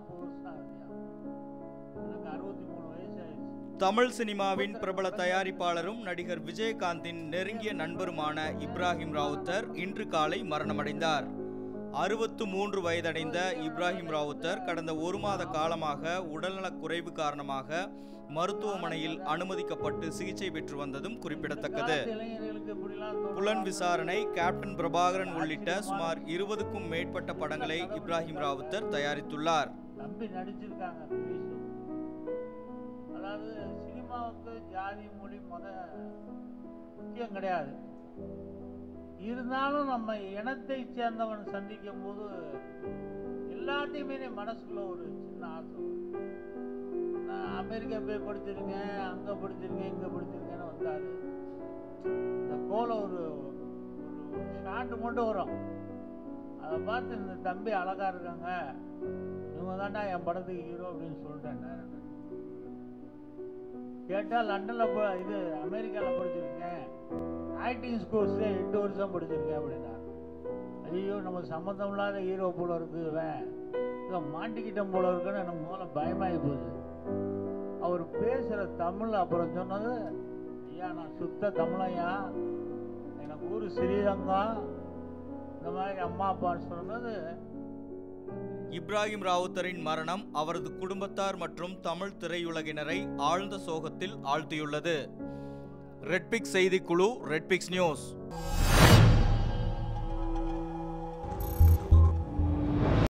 நாற்பது வருஷம் ஆகுதுயா எனக்கு அறுபத்தி மூணு வயசு ஆயிடுச்சு தமிழ் சினிமாவின் பிரபல தயாரிப்பாளரும் நடிகர் விஜயகாந்தின் நெருங்கிய நண்பருமான இப்ராஹிம் ராவுத்தர் இன்று காலை மரணமடைந்தார் அறுபத்து மூன்று வயதடைந்த இப்ராஹிம் ராவுத்தர் கடந்த ஒரு மாத காலமாக உடல்நலக் குறைவு காரணமாக மருத்துவமனையில் அனுமதிக்கப்பட்டு சிகிச்சை பெற்று வந்ததும் குறிப்பிடத்தக்கது காலத்து இளைஞர்களுக்கு இப்படிலாம் தோணுதா? புலன் விசாரணை கேப்டன் பிரபாகரன் உள்ளிட்ட சுமார் இருபதுக்கும் மேற்பட்ட படங்களை இப்ராஹிம் ராவுத்தர் தயாரித்துள்ளார் தம்பி நடிச்சிருக்காங்க ப்ளீஸ் அதாவது சினிமாவுக்கு ஜாதி மொழி மத முக்கியம் கிடையாது இருந்தாலும் நம்ம இனத்தை சேர்ந்தவன் சந்திக்கும் போது எல்லாத்தையுமே மனசுக்குள்ள ஒரு சின்ன ஆசை வரும். நான் அமெரிக்கா போய் படிச்சிருக்கேன் அங்கே படிச்சிருக்கேன் இங்கே படிச்சிருக்கேன்னு வந்தாரு இந்த போல ஒரு ஒரு ஷாட்டு மட்டும் வரும் அதை பார்த்து இந்த தம்பி அழகா இருக்காங்க இவங்க தாண்டா என் படத்துக்கு ஹீரோ அப்படின்னு சொல்லிட்டேன் நான். கேட்டா லண்டன்ல போ இது அமெரிக்கால படிச்சிருக்கேன் ஆக்டிங் ஸ்கூல்ஸ்ல எட்டு வருஷம் படிச்சிருக்கேன் அப்படின்னா ஐயோ நம்ம சம்மந்தம் இல்லாத ஹீரோ போல இருக்கு இவன் இதை மாட்டிக்கிட்டோம் போல இருக்குன்னு எனக்கு முதல்ல பயமாகி போகுது அவர் பேசுகிற தமிழ் அப்புறம் சொன்னது ஐயா நான் சுத்த தமிழையா எனக்கு ஊர் ஸ்ரீரங்கம் இந்த மாதிரி அம்மா அப்பான்னு சொன்னது இப்ராஹிம் ராவுத்தரின் மரணம் அவரது குடும்பத்தார் மற்றும் தமிழ் திரையுலகினரை ஆழ்ந்த சோகத்தில் ஆழ்த்தியுள்ளது ரெட்பிக்ஸ் செய்திக்குழு ரெட்பிக்ஸ் நியூஸ்